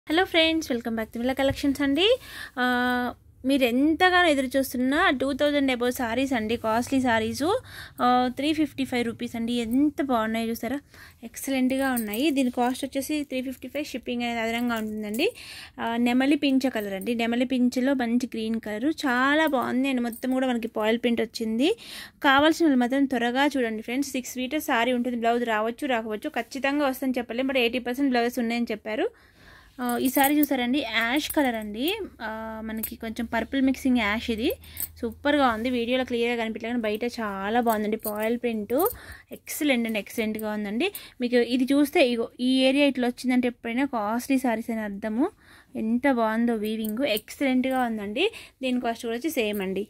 Hello friends welcome back to Mila collections అండి ఆ, మీరు ఎంతగానో ఎదురు చూస్తున్న టూ థౌజండ్ అబౌవ్ సారీస్ అండి costly saris three fifty five rupees అండి ఎంత బాగున్నాయి చూసారా ఎక్సలెంట్గా ఉన్నాయి దీని కాస్ట్ వచ్చేసి త్రీ ఫిఫ్టీ ఫైవ్ షిప్పింగ్ అనేది అదనంగా ఉంటుందండి ఆ, నెమలి పించ కలర్ అండి నెమలి పింఛలో మంచి గ్రీన్ కలర్ చాలా బాగుంది అండ్ మొత్తం కూడా మనకి పాయిల్ ప్రింట్ వచ్చింది కావాల్సిన వాళ్ళు మాత్రం త్వరగా చూడండి ఫ్రెండ్స్ సిక్స్ మీటర్స్ సారీ ఉంటుంది బ్లౌజ్ రావచ్చు రాకపోవచ్చు ఖచ్చితంగా వస్తుందని చెప్పలేం బట్ ఎయిటీ పర్సెంట్ బ్లౌజెస్ ఉన్నాయని చెప్పారు ఆ, ఈ సారీ చూసారండి యాష్ కలర్ అండి ఆ, మనకి కొంచెం పర్పుల్ మిక్సింగ్ యాష్ ఇది సూపర్గా ఉంది వీడియోలో క్లియర్గా కనిపించలేదు కానీ బయట చాలా బాగుందండి పాయిల్ ప్రింట్ ఎక్సలెంట్ అండి ఎక్సలెంట్గా ఉందండి మీకు ఇది చూస్తే ఇగో ఈ ఏరియా ఇట్లా వచ్చిందంటే ఎప్పుడైనా కాస్ట్లీ సారీస్ అని అర్థము ఎంత బాగుందో వీవింగ్ ఎక్సలెంట్గా ఉందండి దీని కాస్ట్ కూడా వచ్చి సేమ్ అండి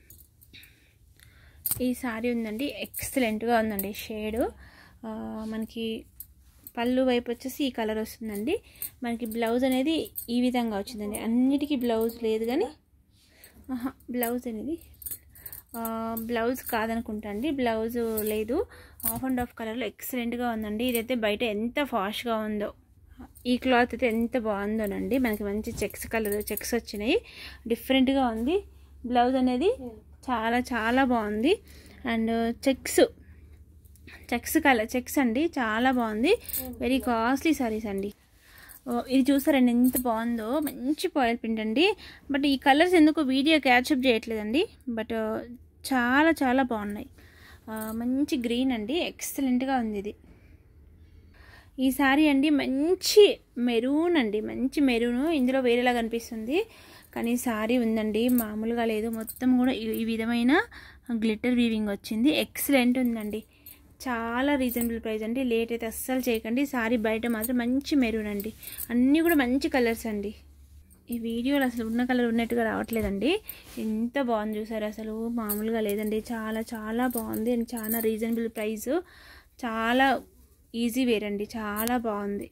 ఈ సారీ ఉందండి ఎక్సలెంట్గా ఉందండి షేడు మనకి పళ్ళు వైపు వచ్చేసి ఈ కలర్ వస్తుందండి మనకి బ్లౌజ్ అనేది ఈ విధంగా వచ్చిందండి అన్నిటికీ బ్లౌజ్ లేదు కానీ ఆహా, బ్లౌజ్ అనేది ఆ, బ్లౌజ్ కాదనుకుంటా అండి బ్లౌజ్ లేదు ఆఫ్ అండ్ ఆఫ్ కలర్లో ఎక్సలెంట్గా ఉందండి ఇదైతే బయట ఎంత ఫాస్ట్గా ఉందో ఈ క్లాత్ అయితే ఎంత బాగుందోనండి మనకి మంచి చెక్స్ కలర్ చెక్స్ వచ్చినాయి డిఫరెంట్గా ఉంది బ్లౌజ్ అనేది చాలా చాలా బాగుంది and checks checks colour checks అండి చాలా బాగుంది వెరీ కాస్ట్లీ సారీస్ అండి ఓ, ఇది చూసారండి ఎంత బాగుందో మంచి పాయిల్ ప్రింట్ అండి బట్ ఈ కలర్స్ ఎందుకు వీడియో క్యాచ్అప్ చేయట్లేదండి బట్ చాలా చాలా బాగున్నాయి ఆ, మంచి గ్రీన్ అండి ఎక్సలెంట్గా ఉంది ఇది ఈ సారీ అండి మంచి మెరూన్ అండి మంచి మెరూన్ ఇందులో వేరేలా కనిపిస్తుంది కానీ సారీ ఉందండి మామూలుగా లేదు మొత్తం కూడా ఈ- ఈ విధమైన గ్లిటర్ వీవింగ్ వచ్చింది ఎక్సలెంట్ ఉందండి చాలా రీజనబుల్ ప్రైస్ అండి లేట్ అయితే అస్సలు చేయకండి సారీ బయట మాత్రం మంచి మెరూన్ అండి అన్నీ కూడా మంచి కలర్స్ అండి ఈ వీడియోలో అసలు ఉన్న కలర్ ఉన్నట్టుగా రావట్లేదండి ఎంత బాగుంది చూసారు అసలు మామూలుగా లేదండి చాలా చాలా బాగుంది అండ్ చాలా రీజనబుల్ ప్రైస్ చాలా ఈజీ వేర్ అండి చాలా బాగుంది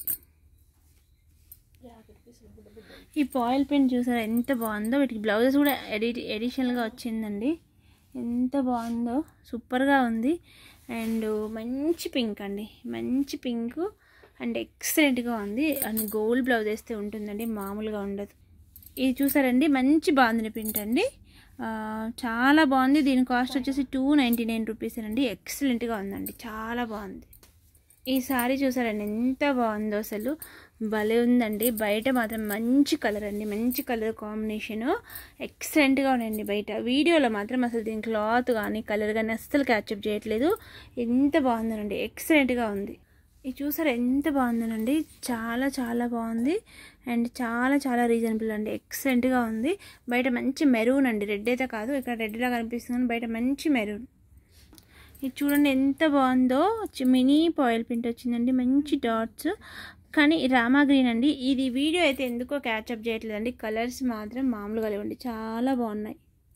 ఈ పాయిల్ ప్రింట్ చూసారా ఎంత బాగుందో వీటికి బ్లౌజెస్ కూడా ఎడి ఎడిషనల్గా వచ్చిందండి ఎంత బాగుందో సూపర్గా ఉంది అండ్ మంచి పింక్ అండి మంచి పింక్ అండ్ ఎక్సలెంట్గా ఉంది అండ్ గోల్డ్ బ్లౌజ్ వేస్తే ఉంటుందండి మామూలుగా ఉండదు ఇది చూసారండి మంచి బాగుంది ప్రింట్ అండి ఆ, చాలా బాగుంది దీని కాస్ట్ వచ్చేసి టూ నైంటీ నైన్ రూపీస్ అండి ఎక్సలెంట్గా ఉందండి చాలా బాగుంది ఈ సారీ చూసారండి ఎంత బాగుందో అసలు భలే ఉందండి బయట మాత్రం మంచి కలర్ అండి మంచి కలర్ కాంబినేషను ఎక్సలెంట్గా ఉన్నాయండి బయట వీడియోలో మాత్రం అసలు దీని క్లాత్ కానీ కలర్ కానీ అస్సలు క్యాచప్ చేయట్లేదు ఎంత బాగుందనండి ఎక్సలెంట్గా ఉంది ఇది చూసారు ఎంత బాగుందనండి చాలా చాలా బాగుంది అండ్ చాలా చాలా రీజనబుల్ అండి ఎక్సలెంట్గా ఉంది బయట మంచి మెరూన్ అండి రెడ్ అయితే కాదు ఇక్కడ రెడ్లా కనిపిస్తుంది కానీ బయట మంచి మెరూన్ ఇది చూడండి ఎంత బాగుందో చి- మినీ పాయిల్ ప్రింట్ వచ్చిందండి మంచి డాట్స్ కానీ రామా గ్రీన్ అండి ఇది వీడియో అయితే ఎందుకో క్యాచప్ చేయట్లేదండి కలర్స్ మాత్రం మామూలుగా లేవండి చాలా బాగున్నాయి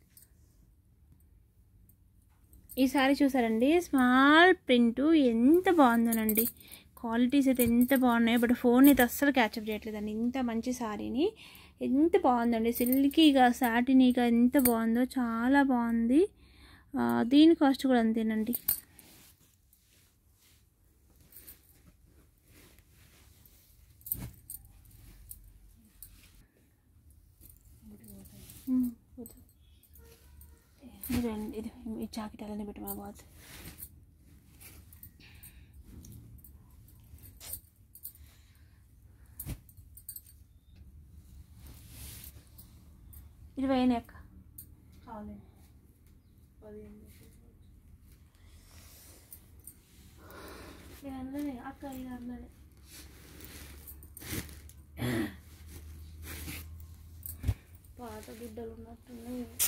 ఈ సారీ చూసారండి స్మాల్ ప్రింట్ ఎంత బాగుందోనండి క్వాలిటీస్ అయితే ఎంత బాగున్నాయో బట్ ఫోన్ అయితే అస్సలు క్యాచప్ చేయట్లేదండి ఇంత మంచి సారీని ఎంత బాగుందండి సిల్కీగా సాటినీగా ఎంత బాగుందో చాలా బాగుంది ఆ, దీని కాస్ట్ కూడా అంతేనండి ఉమ్, వద్దు. ఇది రండి, ఇది ఈ జాకెట్ అలానే పెట్టు మా బాస్ ఇరవై అయినాయి అక్క ఇది అందులోనే అక్క ఇది అందులోనే పాత గుడ్డలు ఉన్నట్టున్నాయి